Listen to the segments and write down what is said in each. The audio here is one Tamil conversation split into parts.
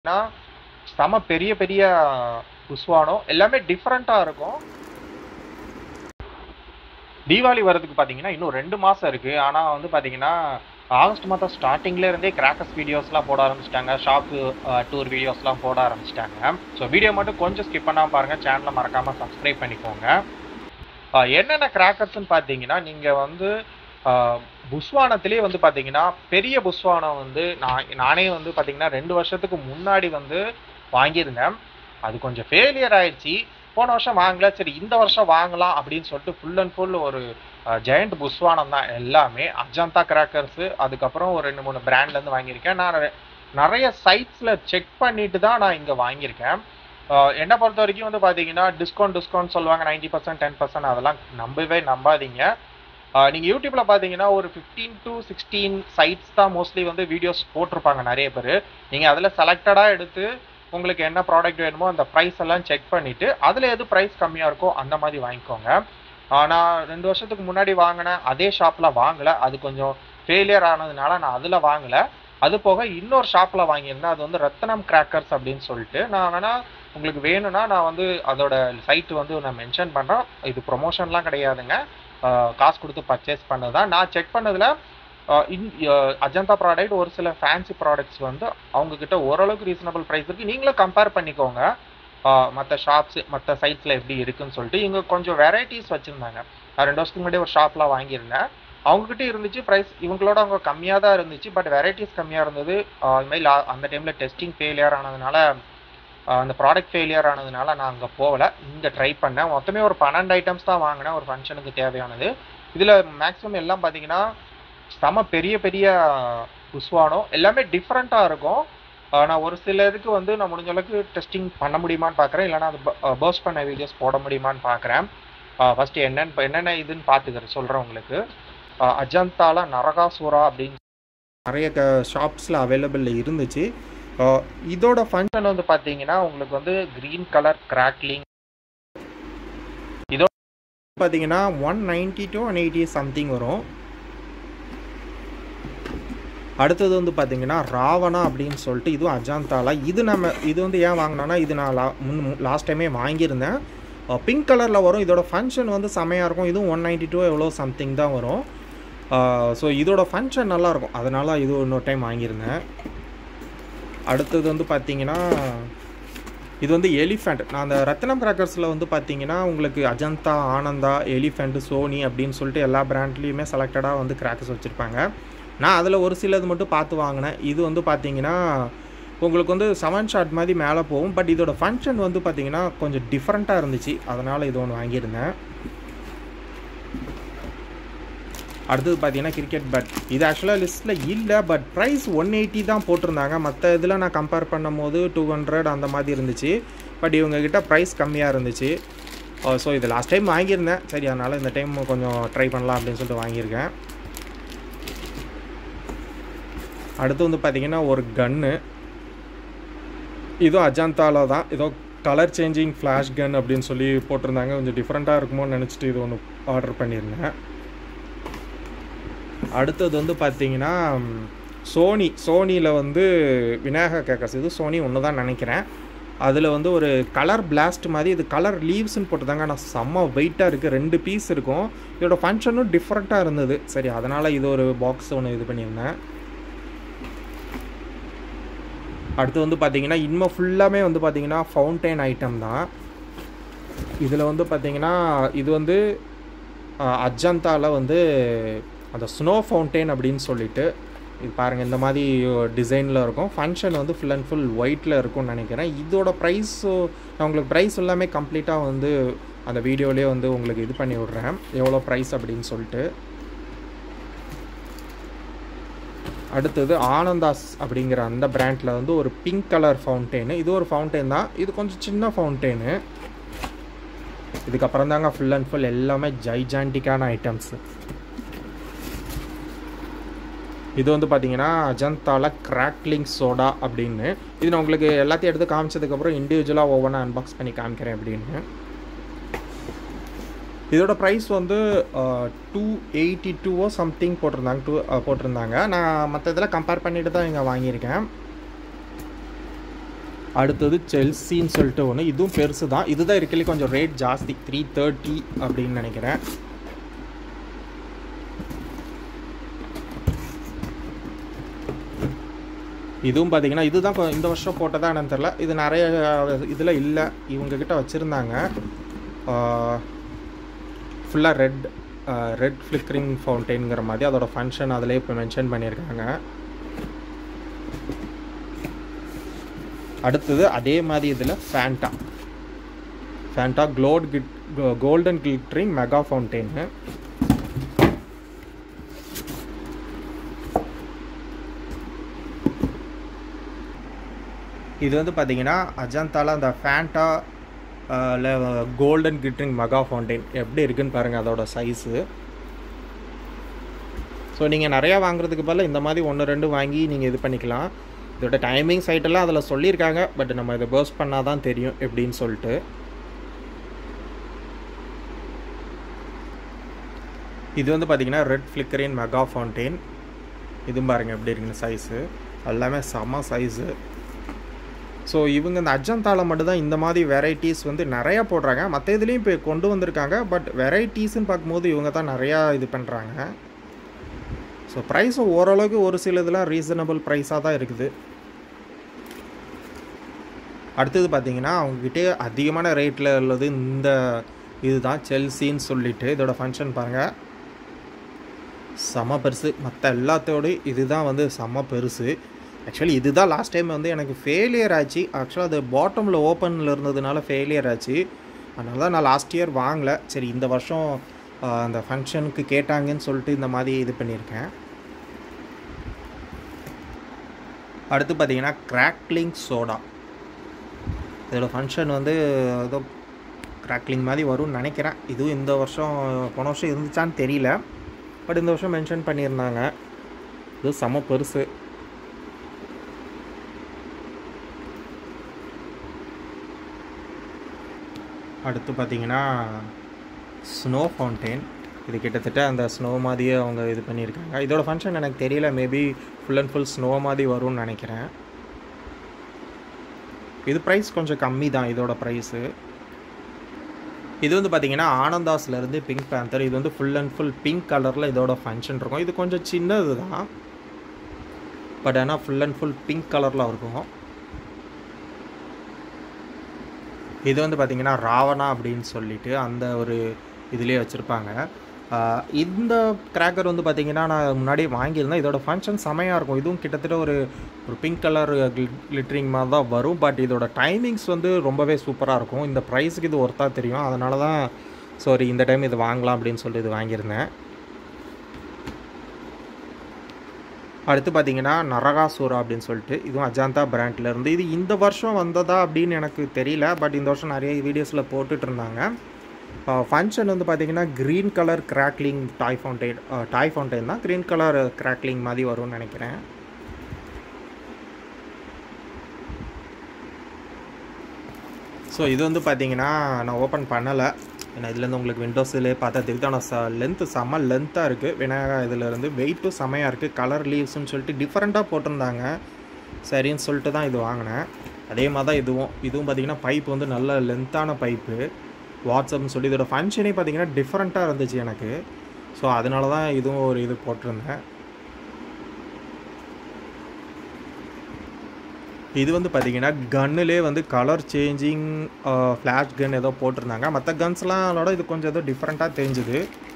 பார்த்தீங்கன்னா செம பெரிய பெரிய புஸ்வானம் எல்லாமே டிஃப்ரெண்ட்டாக இருக்கும் தீபாவளி வர்றதுக்கு பார்த்தீங்கன்னா இன்னும் ரெண்டு மாதம் இருக்குது ஆனால் வந்து பார்த்தீங்கன்னா ஆகஸ்ட் மாதம் ஸ்டார்டிங்ல இருந்தே கிராக்கர்ஸ் வீடியோஸ்லாம் போட ஆரம்பிச்சிட்டாங்க ஷாப்பு டூர் வீடியோஸ்லாம் போட ஆரம்பிச்சிட்டாங்க ஸோ வீடியோ மட்டும் கொஞ்சம் ஸ்கிப் பண்ணாமல் பாருங்கள் சேனலை மறக்காமல் சப்ஸ்கிரைப் பண்ணிக்கோங்க ஆஹ் என்னென்ன கிராக்கர்ஸ்னு பார்த்தீங்கன்னா நீங்கள் வந்து புஸ்வானத்திலே வந்து பார்த்தீங்கன்னா பெரிய புஸ்வானம் வந்து நான் நானே வந்து பார்த்தீங்கன்னா ரெண்டு வருஷத்துக்கு முன்னாடி வந்து வாங்கியிருந்தேன் அது கொஞ்சம் ஃபெயிலியர் ஆயிடுச்சு போன வருஷம் வாங்கல சரி இந்த வருஷம் வாங்கலாம் அப்படின்னு சொல்லிட்டு ஃபுல் அண்ட் ஃபுல் ஒரு ஜெயண்ட் புஸ்வானம் தான் எல்லாமே அஜந்தா கிராக்கர்ஸு அதுக்கப்புறம் ஒரு ரெண்டு மூணு பிராண்ட்லேருந்து வாங்கியிருக்கேன் நான் ரெ- நிறைய சைட்ஸில் செக் பண்ணிட்டு தான் நான் இங்கே வாங்கியிருக்கேன் ஆஹ் என்னை பொறுத்த வரைக்கும் வந்து பார்த்தீங்கன்னா டிஸ்கவுண்ட் டிஸ்கவுண்ட் சொல்லுவாங்க நைன்டி பர்சன்ட் டென் பர்சன்ட் அதெல்லாம் நம்பவே நம்பாதீங்க ஆஹ் நீங்க யூடியூப்ல பாத்தீங்கன்னா ஒரு 15 டு சிக்ஸ்டீன் சைட்ஸ் தான் மோஸ்ட்லி வந்து வீடியோஸ் போட்டிருப்பாங்க நிறைய பேர் நீங்க அதுல செலக்டடா எடுத்து உங்களுக்கு என்ன ப்ராடக்ட் வேணுமோ அந்த ப்ரைஸ் எல்லாம் செக் பண்ணிட்டு அதுல எது ப்ரைஸ் கம்மியா இருக்கோ அந்த மாதிரி வாங்கிக்கோங்க ஆஹ் நான் ரெண்டு வருஷத்துக்கு முன்னாடி வாங்கின அதே ஷாப்ல வாங்கல அது கொஞ்சம் ஃபெயிலியர் ஆனதுனால நான் அதுல வாங்கல அது போக இன்னொரு ஷாப்ல வாங்கியிருந்தேன் அது வந்து ரத்னம் கிராக்கர்ஸ் அப்படின்னு சொல்லிட்டு நான் வேணா உங்களுக்கு வேணும்னா நான் வந்து அதோட சைட் வந்து நான் மென்ஷன் பண்றேன் இது ப்ரொமோஷன்லாம் கிடையாதுங்க ஆஹ் காசு கொடுத்து பர்ச்சேஸ் பண்ணது தான் நான் செக் பண்ணதுல ஆஹ் இன் ஆஹ் அஜந்தா ப்ராடக்ட் ஒரு சில ஃபேன்சி ப்ராடக்ட்ஸ் வந்து அவங்க கிட்ட ஓரளவுக்கு ரீசனபிள் ப்ரைஸ் இருக்கு நீங்களும் கம்பேர் பண்ணிக்கோங்க மற்ற ஷாப்ஸ் மற்ற சைட்ஸ்ல எப்படி இருக்குன்னு சொல்லிட்டு இவங்க கொஞ்சம் வெரைட்டிஸ் வச்சிருந்தாங்க நான் ரெண்டு வருஷத்துக்கு முன்னாடி ஒரு ஷாப்ல வாங்கியிருந்தேன் அவங்ககிட்ட இருந்துச்சு ப்ரைஸ் இவங்களோட அவங்க கம்மியாக தான் இருந்துச்சு பட் வெரைட்டிஸ் கம்மியாக இருந்தது ஆஹ் அது மாதிரி லா- அந்த டைமில் டெஸ்டிங் ஃபெயிலியர் ஆனதுனால ஆஹ் அந்த ப்ராடக்ட் ஃபெயிலியர் ஆனதுனால நான் அங்கே போகல இங்கே ட்ரை பண்ணேன் மொத்தமே ஒரு பன்னெண்டு ஐட்டம்ஸ் தான் வாங்கினேன் ஒரு ஃபங்க்ஷனுக்கு தேவையானது இதில் மேக்ஸிமம் எல்லாம் பார்த்தீங்கன்னா செம பெரிய பெரிய புஸ்வானம் எல்லாமே டிஃப்ரெண்ட்டாக இருக்கும் ஆஹ் நான் ஒரு சில இதுக்கு வந்து நான் முடிஞ்ச அளவுக்கு டெஸ்டிங் பண்ண முடியுமான்னு பார்க்குறேன் இல்லைனா அது பர்ஸ்ட் பண்ண வீடியோஸ் போட முடியுமான்னு பார்க்குறேன் ஃபஸ்ட்டு என்னென்னு என்னென்ன இதுன்னு பார்த்துக்கிறேன் சொல்கிறேன் உங்களுக்கு ஆஹ் அஜந்தால நரகாசுரா அப்படின்னு நிறைய ஷாப்ஸில் அவைலபிள் இருந்துச்சு ஆஹ் இதோட ஃபங்க்ஷன் வந்து பார்த்தீங்கன்னா உங்களுக்கு வந்து க்ரீன் கலர் கிராக்லிங் இதோட பார்த்தீங்கன்னா one ninety to one eighty something வரும் அடுத்தது வந்து பார்த்தீங்கன்னா ராவணா அப்படின்னு சொல்லிட்டு இதுவும் அஜாந்தாலா இது நம்ம இது வந்து ஏன் வாங்கினோன்னா இது நான் லா முன் லாஸ்ட் டைமே வாங்கியிருந்தேன் பிங்க் கலரில் வரும் இதோட ஃபங்க்ஷன் வந்து செமையாக இருக்கும் இதுவும் ஒன் நைன்டி டூ எவ்வளோ சம்திங் தான் வரும் ஸோ இதோட ஃபங்க்ஷன் நல்லாயிருக்கும் அதனால் இது இன்னொரு டைம் வாங்கியிருந்தேன் அடுத்தது வந்து பார்த்தீங்கன்னா இது வந்து எலிஃபண்ட் நான் அந்த ரத்னம் கிராக்கர்ஸில் வந்து பார்த்தீங்கன்னா உங்களுக்கு அஜந்தா ஆனந்தா எலிஃபண்ட் சோனி அப்படின்னு சொல்லிட்டு எல்லா பிராண்ட்லேயுமே செலக்டடாக வந்து கிராக்கர்ஸ் வச்சுருப்பாங்க நான் அதில் ஒரு சிலது மட்டும் பார்த்து வாங்கினேன் இது வந்து பார்த்தீங்கன்னா உங்களுக்கு வந்து செவன் ஷாட் மாதிரி மேலே போகும் பட் இதோட ஃபங்க்ஷன் வந்து பார்த்தீங்கன்னா கொஞ்சம் டிஃப்ரெண்ட்டாக இருந்துச்சு அதனால் இது ஒன்று வாங்கியிருந்தேன் அடுத்தது பார்த்தீங்கன்னா கிரிக்கெட் பேட் இது ஆக்சுவலாக லிஸ்ட்டில் இல்லை பட் ப்ரைஸ் ஒன் எயிட்டி தான் போட்டிருந்தாங்க மற்ற இதில் நான் கம்பேர் பண்ணும்போது டூ ஹண்ட்ரட் அந்த மாதிரி இருந்துச்சு பட் இவங்ககிட்ட ப்ரைஸ் கம்மியாக இருந்துச்சு ஸோ இது லாஸ்ட் டைம் வாங்கியிருந்தேன் சரி அதனால் இந்த டைம் கொஞ்சம் ட்ரை பண்ணலாம் அப்படின்னு சொல்லிட்டு வாங்கியிருக்கேன் அடுத்து வந்து பார்த்தீங்கன்னா ஒரு கன்னு இதுவும் அஜந்தால தான் ஏதோ கலர் சேஞ்சிங் ஃப்ளாஷ் கன் அப்படின்னு சொல்லி போட்டிருந்தாங்க கொஞ்சம் டிஃப்ரெண்ட்டாக இருக்குமோன்னு நினச்சிட்டு இது ஒன்று ஆர்டர் பண்ணியிருந்தேன் அடுத்தது வந்து பார்த்தீங்கன்னா சோனி சோனியில் வந்து விநாயகர் கேக்கர்ஸ் இது சோனி ஒன்று தான் நினைக்கிறேன் அதில் வந்து ஒரு கலர் பிளாஸ்ட் மாதிரி இது கலர் லீவ்ஸ்னு போட்டுருந்தாங்க ஆனால் செம்ம வெயிட்டாக இருக்குது ரெண்டு பீஸ் இருக்கும் இதோட ஃபங்க்ஷனும் டிஃப்ரெண்ட்டாக இருந்தது சரி அதனால் இது ஒரு பாக்ஸ் ஒன்று இது பண்ணியிருந்தேன் அடுத்து வந்து பார்த்தீங்கன்னா இன்னும் ஃபுல்லாமே வந்து பார்த்தீங்கன்னா ஃபவுண்டைன் ஐட்டம் தான் இதில் வந்து பார்த்தீங்கன்னா இது வந்து அஜந்தாவில் வந்து அந்த ஸ்னோ ஃபவுண்டைன் அப்படின்னு சொல்லிட்டு இது பாருங்கள் இந்த மாதிரி டிசைனில் இருக்கும் ஃபங்க்ஷன் வந்து ஃபுல் அண்ட் ஃபுல் ஒயிட்டில் இருக்கும்னு நினைக்கிறேன் இதோட ப்ரைஸோ நான் உங்களுக்கு ப்ரைஸ் எல்லாமே கம்ப்ளீட்டாக வந்து அந்த வீடியோலேயே வந்து உங்களுக்கு இது பண்ணி விட்றேன் எவ்வளோ ப்ரைஸ் அப்படின்னு சொல்லிட்டு அடுத்தது ஆனந்தாஸ் அப்படிங்கிற அந்த பிராண்டில் வந்து ஒரு பிங்க் கலர் ஃபவுண்டெயின் இது ஒரு ஃபவுண்டெயின் தான் இது கொஞ்சம் சின்ன ஃபவுண்டெயின் இதுக்கப்புறம் தாங்க ஃபுல் அண்ட் ஃபுல் எல்லாமே ஜைஜாண்டிக்கான ஐட்டம்ஸ் இது வந்து பார்த்தீங்கன்னா அஜந்தால கிராக்லிங் சோடா அப்படின்னு இது நான் உங்களுக்கு எல்லாத்தையும் எடுத்து காமிச்சதுக்கப்புறம் இண்டிவிஜுவலாக ஒவ்வொன்றா அன்பாக்ஸ் பண்ணி காமிக்கிறேன் அப்படின்னு இதோட ப்ரைஸ் வந்து டூ எயிட்டி டூவோ சம்திங் போட்டிருந்தாங்க டூ போட்டிருந்தாங்க நான் மற்ற இதெல்லாம் கம்பேர் பண்ணிட்டு தான் இங்கே வாங்கியிருக்கேன் அடுத்தது செல்சின்னு சொல்லிட்டு ஒன்று இதுவும் பெருசு தான் இதுதான் இருக்கலே கொஞ்சம் ரேட் ஜாஸ்தி த்ரீ தேர்ட்டி அப்படின்னு நினைக்கிறேன் இதுவும் பார்த்தீங்கன்னா இதுதான் கொ- இந்த வருஷம் போட்டதா என்னன்னு தெரில இது நிறைய இதில் இல்லை இவங்கக்கிட்ட வச்சுருந்தாங்க ஃபுல்லாக ரெட் ரெட் ஃப்ளிக்கரிங் ஃபவுண்டெயின்ங்கிற மாதிரி அதோட ஃபங்க்ஷன் அதிலே இப்போ மென்ஷன் பண்ணியிருக்காங்க அடுத்தது அதே மாதிரி இதில் ஃபேண்டா ஃபேண்டா க்ளோட் கிட் கோல்டன் கிளிட்ரிங் மெகா ஃபவுண்டெயின்னு இது வந்து பார்த்தீங்கன்னா அஜந்தால அந்த Fanta golden glittering mega fountain எப்படி இருக்குன்னு பாருங்கள் அதோட சைஸு ஸோ நீங்கள் நிறையா வாங்குறதுக்கு பதிலா இந்த மாதிரி ஒன்று ரெண்டு வாங்கி நீங்கள் இது பண்ணிக்கலாம் இதோட டைமிங் சைட்டெல்லாம் அதில் சொல்லியிருக்காங்க பட் நம்ம இதை பர்ஸ் பண்ணால் தான் தெரியும் எப்படின்னு சொல்லிட்டு இது வந்து பார்த்தீங்கன்னா ரெட் ஃப்ளிக்கரின் மெகா ஃபவுண்டெயின் இதுவும் பாருங்கள் எப்படி இருக்குன்னு சைஸு எல்லாமே செம சைஸு ஸோ இவங்க இந்த அஜந்தால மட்டும்தான் இந்த மாதிரி வெரைட்டிஸ் வந்து நிறையா போடுறாங்க மற்ற இதுலேயும் இப்போ கொண்டு வந்திருக்காங்க பட் வெரைட்டிஸ்ன்னு பார்க்கும்போது இவங்க தான் நிறையா இது பண்ணுறாங்க ஸோ ப்ரைஸும் ஓரளவுக்கு ஒரு சில இதெல்லாம் ரீசனபிள் ப்ரைஸாக தான் இருக்குது அடுத்தது பார்த்தீங்கன்னா அவங்ககிட்டே அதிகமான ரேட்டில் உள்ளது இந்த இதுதான் செல்சின்னு சொல்லிட்டு இதோட ஃபங்க்ஷன் பாருங்கள் செம பெருசு மற்ற எல்லாத்தோடய இதுதான் வந்து செம பெருசு ஆக்சுவலி இதுதான் லாஸ்ட் டைம் வந்து எனக்கு ஃபெயிலியர் ஆச்சு ஆக்சுவலாக அது பாட்டமில் ஓப்பனில் இருந்ததுனால ஃபெயிலியர் ஆச்சு அதனால தான் நான் லாஸ்ட் இயர் வாங்கலை சரி இந்த வருஷம் ஆஹ், அந்த ஃபங்க்ஷனுக்கு கேட்டாங்கன்னு சொல்லிட்டு இந்த மாதிரி இது பண்ணியிருக்கேன் அடுத்து பார்த்தீங்கன்னா கிராக்லிங் சோடா இதோட ஃபங்க்ஷன் வந்து ஏதோ கிராக்லிங் மாதிரி வரும்னு நினைக்கிறேன் இதுவும் இந்த வருஷம் போன வருஷம் இருந்துச்சான்னு தெரியல பட் இந்த வருஷம் மென்ஷன் பண்ணியிருந்தாங்க இது செம பெருசு அடுத்து பார்த்தீங்கன்னா ஸ்னோ ஃபவுண்டெயின் இது கிட்டத்தட்ட அந்த ஸ்னோ மாதிரியே அவங்க இது பண்ணியிருக்காங்க இதோட ஃபங்க்ஷன் எனக்கு தெரியல maybe full and full snow மாதிரி வரும்னு நினைக்கிறேன் இது ப்ரைஸ் கொஞ்சம் கம்மி தான் இதோட ப்ரைஸு இது வந்து பார்த்தீங்கன்னா ஆனந்தாஸ்லேருந்து பிங்க் பேந்தர் இது வந்து ஃபுல் அண்ட் ஃபுல் பிங்க் கலரில் இதோட ஃபங்க்ஷன் இருக்கும் இது கொஞ்சம் சின்னது தான் பட் ஆனால் ஃபுல் அண்ட் ஃபுல் பிங்க் கலரில் இருக்கும் இது வந்து பார்த்தீங்கன்னா ராவணா அப்படின்னு சொல்லிட்டு அந்த ஒரு இதுலேயே வச்சுருப்பாங்க இந்த கிராக்கர் வந்து பார்த்தீங்கன்னா நான் முன்னாடியே வாங்கியிருந்தேன் இதோட ஃபங்க்ஷன் செமையாக இருக்கும் இதுவும் கிட்டத்தட்ட ஒரு ஒரு பிங்க் கலர் கிளிட்ரிங் மாதிரி தான் வரும் பட் இதோட டைமிங்ஸ் வந்து ரொம்பவே சூப்பராக இருக்கும் இந்த ப்ரைஸுக்கு இது ஒர்த்தாக தெரியும் அதனால தான் சாரி இந்த டைம் இது வாங்கலாம் அப்படின்னு சொல்லிட்டு இது வாங்கியிருந்தேன் அடுத்து பார்த்தீங்கன்னா நரகாசூரா அப்படின்னு சொல்லிட்டு இதுவும் அஜாந்தா பிராண்ட்ல இருந்து இது இந்த வருஷம் வந்ததா அப்படின்னு எனக்கு தெரியல பட் இந்த வருஷம் நிறைய வீடியோஸில் போட்டுட்டு இருந்தாங்க ஃபங்க்ஷன் வந்து பார்த்தீங்கன்னா green colour crackling toy fountain toy fountain தான் க்ரீன் கலர் கிராக்லிங் மாதிரி வரும்னு நினைக்கிறேன் ஸோ இது வந்து பார்த்தீங்கன்னா நான் ஓப்பன் பண்ணலை ஏன்னா இதுலேருந்து உங்களுக்கு விண்டோஸ்லேயே பார்த்தா தெரியுது ஆனால் ச லென்த்து செம்ம லென்த்தாக இருக்குது விநாயகா இதுலேருந்து வெயிட்டும் செம்மையாக இருக்குது கலர் லீவ்ஸ்னு சொல்லிட்டு டிஃப்ரெண்ட்டாக போட்டிருந்தாங்க சரின்னு சொல்லிட்டு தான் இது வாங்கினேன் அதே மாதிரி தான் இதுவும் இதுவும் பார்த்தீங்கன்னா பைப் வந்து நல்ல லென்த்தான பைப்பு வாட்ஸ்அப்னு சொல்லி இதோட ஃபங்க்ஷனே பார்த்தீங்கன்னா டிஃப்ரெண்ட்டாக இருந்துச்சு எனக்கு ஸோ அதனால தான் இதுவும் ஒரு இது போட்டிருந்தேன் இது வந்து பார்த்தீங்கன்னா கன்னுலே வந்து கலர் சேஞ்சிங் ஃப்ளாஷ் கன் ஏதோ போட்டிருந்தாங்க மற்ற கன்ஸ்லாம் அதோட இது கொஞ்சம் ஏதோ டிஃப்ரெண்ட்டாக தெரிஞ்சுது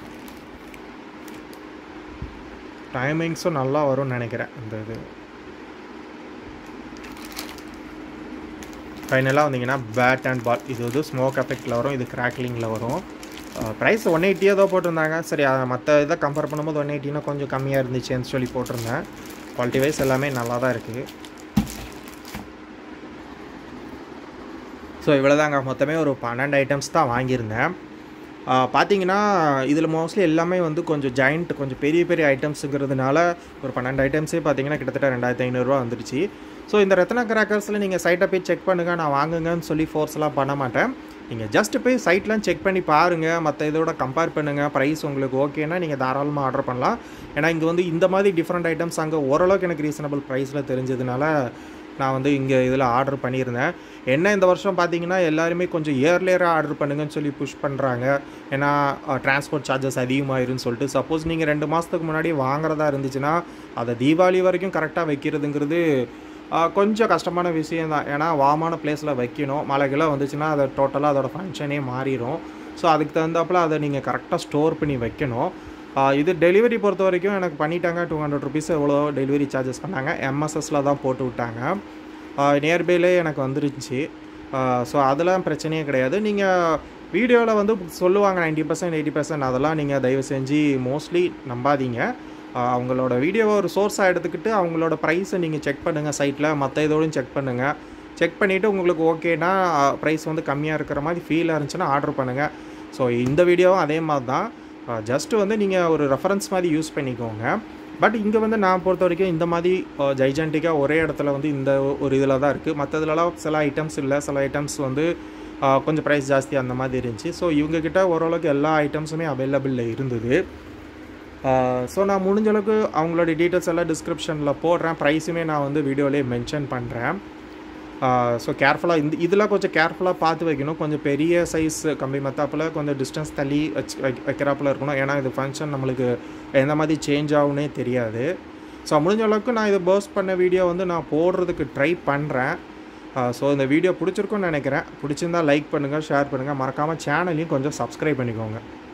டைமிங்ஸும் நல்லா வரும்னு நினைக்கிறேன் இந்த இது ஃபைனலாக வந்தீங்கன்னா பேட் அண்ட் பால் இது வந்து ஸ்மோக் எஃபெக்டில் வரும் இது கிராக்லிங்கில் வரும் ப்ரைஸ் ஒன் எயிட்டியாக தான் போட்டிருந்தாங்க சரி மற்ற இதை கம்பேர் பண்ணும்போது ஒன் எயிட்டினா கொஞ்சம் கம்மியாக இருந்துச்சுன்னு சொல்லி போட்டிருந்தேன் குவாலிட்டி வைஸ் எல்லாமே நல்லா தான் இருக்குது ஸோ இவ்வளோதாங்க மொத்தமே ஒரு பன்னெண்டு ஐட்டம்ஸ் தான் வாங்கியிருந்தேன் பார்த்தீங்கன்னா இதில் மோஸ்ட்லி எல்லாமே வந்து கொஞ்சம் ஜாயிண்ட் கொஞ்சம் பெரிய பெரிய ஐட்டம்ஸுங்கிறதுனால ஒரு பன்னெண்டு ஐட்டம்ஸே பார்த்தீங்கன்னா கிட்டத்தட்ட ரெண்டாயிரத்தி ஐநூறுரூவா வந்துருச்சு ஸோ இந்த ரத்னா கிராக்கர்ஸில் நீங்கள் சைட்டை போய் செக் பண்ணுங்கள் நான் வாங்குங்கன்னு சொல்லி ஃபோர்ஸ்லாம் பண்ண மாட்டேன் நீங்கள் ஜஸ்ட் போய் சைட்லாம் செக் பண்ணி பாருங்கள் மற்ற இதோட கம்பேர் பண்ணுங்கள் ப்ரைஸ் உங்களுக்கு ஓகேனா நீங்கள் தாராளமாக ஆர்டர் பண்ணலாம் ஏன்னா இங்கே வந்து இந்த மாதிரி டிஃப்ரெண்ட் ஐட்டம்ஸ் அங்கே ஓரளவுக்கு எனக்கு ரீசனபிள் ப்ரைஸில் தெரிஞ்சதுனால நான் வந்து இங்கே இதில் ஆர்டர் பண்ணியிருந்தேன் என்ன இந்த வருஷம் பார்த்தீங்கன்னா எல்லாருமே கொஞ்சம் இயர்லியராக ஆர்டர் பண்ணுங்கன்னு சொல்லி புஷ் பண்ணுறாங்க ஏன்னா டிரான்ஸ்போர்ட் சார்ஜஸ் அதிகமாயிருன்னு சொல்லிட்டு சப்போஸ் நீங்கள் ரெண்டு மாதத்துக்கு முன்னாடி வாங்குறதா இருந்துச்சுன்னா அதை தீபாவளி வரைக்கும் கரெக்டாக வைக்கிறதுங்கிறது ஆஹ், கொஞ்சம் கஷ்டமான விஷயம் தான் ஏன்னா வாமான பிளேஸில் வைக்கணும் மழைகளாக வந்துச்சுன்னா அதை டோட்டலாக அதோட ஃபங்க்ஷனே மாறிடும் ஸோ அதுக்கு தகுந்தாப்புல அதை நீங்கள் கரெக்டாக ஸ்டோர் பண்ணி வைக்கணும் ஆஹ், இது டெலிவரி பொறுத்த வரைக்கும் எனக்கு பண்ணிட்டாங்க டூ ஹண்ட்ரட் ருபீஸ் எவ்வளோ டெலிவரி சார்ஜஸ் பண்ணாங்க எம்எஸ்எஸில் தான் போட்டு விட்டாங்க நியர்பைலே எனக்கு வந்துருச்சு ஸோ அதெல்லாம் பிரச்சனையே கிடையாது நீங்கள் வீடியோவில் வந்து சொல்லுவாங்க 90% பர்சன்ட் எயிட்டி பர்சன்ட் அதெல்லாம் நீங்கள் தயவு செஞ்சு மோஸ்ட்லி நம்பாதீங்க ஆஹ் அவங்களோட வீடியோவை ஒரு சோர்ஸாக எடுத்துக்கிட்டு அவங்களோட ப்ரைஸை நீங்கள் செக் பண்ணுங்கள் சைட்டில் மற்ற இதோடையும் செக் பண்ணுங்கள் செக் பண்ணிவிட்டு உங்களுக்கு ஓகேனா ப்ரைஸ் வந்து கம்மியாக இருக்கிற மாதிரி ஃபீல் இருந்துச்சுன்னா ஆர்டர் பண்ணுங்கள் ஸோ இந்த வீடியோவும் அதே மாதிரி தான் ஜஸ்ட் வந்து நீங்கள் ஒரு ரெஃபரன்ஸ் மாதிரி யூஸ் பண்ணிக்கோங்க பட் இங்கே வந்து நான் பொறுத்த வரைக்கும் இந்த மாதிரி ஜைஜான்டிக்காக ஒரே இடத்துல வந்து இந்த ஒரு இதில் தான் இருக்குது மற்றதுலலாம் சில ஐட்டம்ஸ் இல்லை சில ஐட்டம்ஸ் வந்து ஆஹ், கொஞ்சம் ப்ரைஸ் ஜாஸ்தி அந்த மாதிரி இருந்துச்சு ஸோ இவங்கக்கிட்ட ஓரளவுக்கு எல்லா ஐட்டம்ஸுமே அவைலபிளில் இருந்தது ஸோ நான் முடிஞ்ச அளவுக்கு அவங்களோட டீட்டெயில்ஸ் எல்லாம் டிஸ்கிரிப்ஷனில் போடுறேன் ப்ரைஸுமே நான் வந்து வீடியோலேயே மென்ஷன் பண்ணுறேன் ஸோ கேர்ஃபுல்லாக இந்த இதெல்லாம் கொஞ்சம் கேர்ஃபுல்லாக பார்த்து வைக்கணும் கொஞ்சம் பெரிய சைஸ் கம்பி மத்தாப்பில் கொஞ்சம் டிஸ்டன்ஸ் தள்ளி வச்சு வைக்க வைக்கிறாப்புல இருக்கணும் ஏன்னா இது ஃபங்க்ஷன் நம்மளுக்கு எந்த மாதிரி சேஞ்ச் ஆகுனே தெரியாது ஸோ முடிஞ்ச அளவுக்கு நான் இதை பர்ஸ்ட் பண்ண வீடியோ வந்து நான் போடுறதுக்கு ட்ரை பண்ணுறேன் ஸோ இந்த வீடியோ பிடிச்சிருக்குன்னு நினைக்கிறேன் பிடிச்சிருந்தா லைக் பண்ணுங்கள் ஷேர் பண்ணுங்கள் மறக்காமல் சேனலையும் கொஞ்சம் சப்ஸ்கிரைப் பண்ணிக்கோங்க